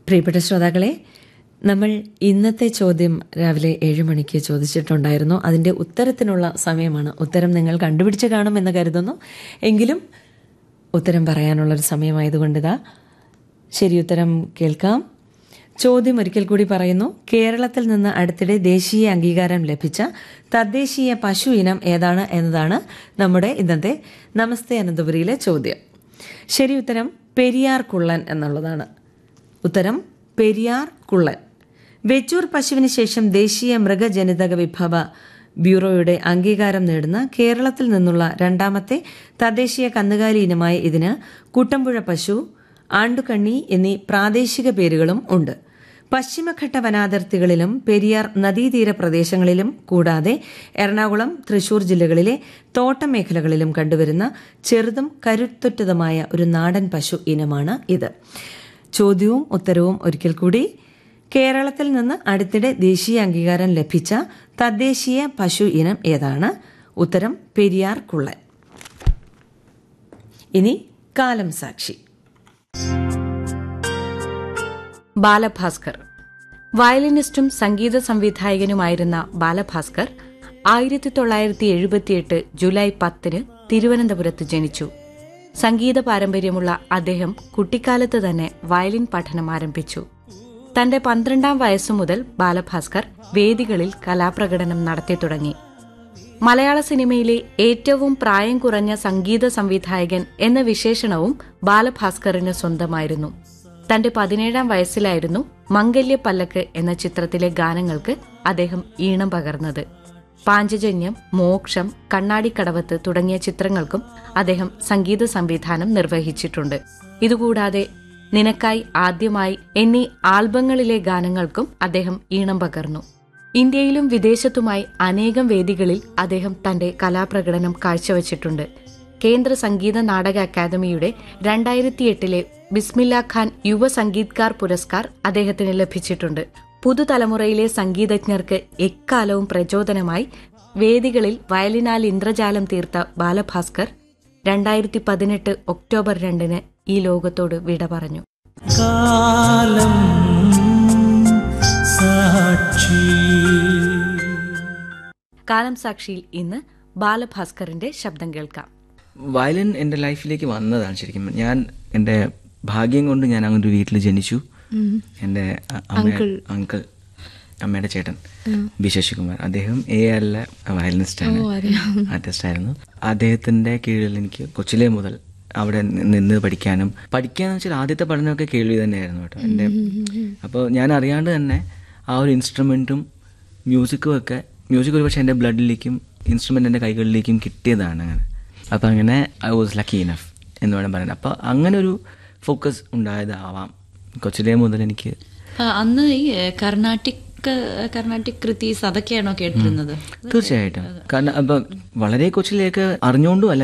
പ്രിയപ്പെട്ട ശ്രോതാക്കളെ നമ്മൾ ഇന്നത്തെ ചോദ്യം രാവിലെ ഏഴ് മണിക്ക് ചോദിച്ചിട്ടുണ്ടായിരുന്നു അതിൻ്റെ ഉത്തരത്തിനുള്ള സമയമാണ് ഉത്തരം നിങ്ങൾ കണ്ടുപിടിച്ച് കാണുമെന്ന് കരുതുന്നു എങ്കിലും ഉത്തരം പറയാനുള്ളൊരു സമയമായതുകൊണ്ടിതാ ശരി ഉത്തരം കേൾക്കാം ചോദ്യം ഒരിക്കൽ കൂടി പറയുന്നു കേരളത്തിൽ നിന്ന് അടുത്തിടെ ദേശീയ അംഗീകാരം ലഭിച്ച തദ്ദേശീയ പശു ഇനം ഏതാണ് എന്നതാണ് നമ്മുടെ ഇന്നത്തെ നമസ്തേ അനന്തപുരിയിലെ ചോദ്യം ശരി ഉത്തരം പെരിയാർ കുള്ളൻ എന്നുള്ളതാണ് ഉത്തരം പെരിയാർ കുള്ളൻ വെച്ചൂർ പശുവിന് ശേഷം ദേശീയ മൃഗജനിതക വിഭവ ബ്യൂറോയുടെ അംഗീകാരം നേടുന്ന കേരളത്തിൽ നിന്നുള്ള രണ്ടാമത്തെ തദ്ദേശീയ കന്നുകാലി ഇനമായ ഇതിന് കൂട്ടമ്പുഴ പശു ആണ്ടുകണ്ണി എന്നീ പ്രാദേശിക പേരുകളും ഉണ്ട് പശ്ചിമഘട്ട വനാതിർത്തികളിലും പെരിയാർ നദീതീര പ്രദേശങ്ങളിലും കൂടാതെ എറണാകുളം തൃശൂർ ജില്ലകളിലെ തോട്ടം മേഖലകളിലും കണ്ടുവരുന്ന ചെറുതും കരുത്തുറ്റതുമായ ഒരു നാടൻ പശു ഇനമാണ് ഇത് ചോദ്യവും ഉത്തരവും ഒരിക്കൽ കൂടി കേരളത്തിൽ നിന്ന് അടുത്തിടെ ദേശീയ അംഗീകാരം ലഭിച്ച തദ്ദേശീയ പശു ഇനം ഏതാണ് ഉത്തരം പെരിയാർ കുള്ളൻ ഇനി കാലം സാക്ഷി ബാലഭാസ്കർ വയലിനിസ്റ്റും സംഗീത സംവിധായകനുമായിരുന്ന ബാലഭാസ്കർ ആയിരത്തി തൊള്ളായിരത്തി എഴുപത്തിയെട്ട് ജൂലൈ പത്തിന് തിരുവനന്തപുരത്ത് ജനിച്ചു സംഗീത പാരമ്പര്യമുള്ള അദ്ദേഹം കുട്ടിക്കാലത്ത് തന്നെ വയലിൻ പഠനം ആരംഭിച്ചു തന്റെ പന്ത്രണ്ടാം വയസ്സു മുതൽ ബാലഭാസ്കർ വേദികളിൽ കലാപ്രകടനം നടത്തി തുടങ്ങി മലയാള സിനിമയിലെ ഏറ്റവും പ്രായം കുറഞ്ഞ സംഗീത സംവിധായകൻ എന്ന വിശേഷണവും ബാലഭാസ്കറിന് സ്വന്തമായിരുന്നു തന്റെ പതിനേഴാം വയസ്സിലായിരുന്നു മംഗല്യ പല്ലക്ക് എന്ന ചിത്രത്തിലെ ഗാനങ്ങൾക്ക് അദ്ദേഹം ഈണം പകർന്നത് പാഞ്ചജന്യം മോക്ഷം കണ്ണാടിക്കടവത്ത് തുടങ്ങിയ ചിത്രങ്ങൾക്കും അദ്ദേഹം സംഗീത സംവിധാനം നിർവഹിച്ചിട്ടുണ്ട് ഇതുകൂടാതെ നിനക്കായി ആദ്യമായി എന്നീ ആൽബങ്ങളിലെ ഗാനങ്ങൾക്കും അദ്ദേഹം ഈണം പകർന്നു ഇന്ത്യയിലും വിദേശത്തുമായി അനേകം വേദികളിൽ അദ്ദേഹം തന്റെ കലാപ്രകടനം കാഴ്ചവച്ചിട്ടുണ്ട് കേന്ദ്ര സംഗീത നാടക അക്കാദമിയുടെ രണ്ടായിരത്തിയെട്ടിലെ ബിസ്മില്ല ഖാൻ യുവ സംഗീത്കാർ പുരസ്കാർ അദ്ദേഹത്തിന് ലഭിച്ചിട്ടുണ്ട് പുതുതലമുറയിലെ സംഗീതജ്ഞർക്ക് എക്കാലവും പ്രചോദനമായി വേദികളിൽ വയലിനാൽ ഇന്ദ്രജാലം തീർത്ത ബാലഭാസ്കർ രണ്ടായിരത്തി പതിനെട്ട് ഒക്ടോബർ രണ്ടിന് ഈ ലോകത്തോട് വിട പറഞ്ഞു കാലം സാക്ഷി കാലം സാക്ഷിയിൽ ഇന്ന് ബാലഭാസ്കറിന്റെ ശബ്ദം കേൾക്കാം വയലിൻ എൻ്റെ ലൈഫിലേക്ക് വന്നതാണ് ശരിക്കും ഞാൻ എൻ്റെ ഭാഗ്യം കൊണ്ട് ഞാൻ അങ്ങനെ ഒരു വീട്ടിൽ ജനിച്ചു എൻ്റെ അ- അമ്മ അങ്കിൾ അമ്മയുടെ ചേട്ടൻ ബി ശശികുമാർ അദ്ദേഹം എ ആറിലെ വയലിനിസ്റ്റാണ് ആർട്ടിസ്റ്റ് ആയിരുന്നു അദ്ദേഹത്തിന്റെ കീഴിൽ എനിക്ക് കൊച്ചിലെ മുതൽ അവിടെ നി- നിന്ന് പഠിക്കാനും പഠിക്കാന്ന് വെച്ചാൽ ആദ്യത്തെ പഠനമൊക്കെ കേൾവി തന്നെയായിരുന്നു കേട്ടോ എൻ്റെ അപ്പോൾ ഞാൻ അറിയാണ്ട് തന്നെ ആ ഒരു ഇൻസ്ട്രുമെൻറ്റും മ്യൂസിക്കും ഒക്കെ മ്യൂസിക് ഒരുപക്ഷെ എൻ്റെ ബ്ലഡിലേക്കും ഇൻസ്ട്രുമെൻ്റ് എൻ്റെ കൈകളിലേക്കും കിട്ടിയതാണ് അങ്ങനെ അപ്പോൾ അങ്ങനെ ഐ വാസ് ലക്കി ഇനഫ് എന്ന് വേണം പറയാൻ അപ്പോൾ അങ്ങനെ ഒരു ഫോക്കസ് ഉണ്ടായതാവാം കൊച്ചിലെ മുതൽ എനിക്ക് ആ, അന്ന് ഈ ഏ, കർണാട്ടിക് ഏ, കർണാട്ടിക് കൃതീസ് അതൊക്കെയാണോ കേട്ടിരുന്നത് തീർച്ചയായിട്ടും കാരണം അപ്പം വളരെ കൊച്ചിലേക്ക് അറിഞ്ഞുകൊണ്ടും അല്ല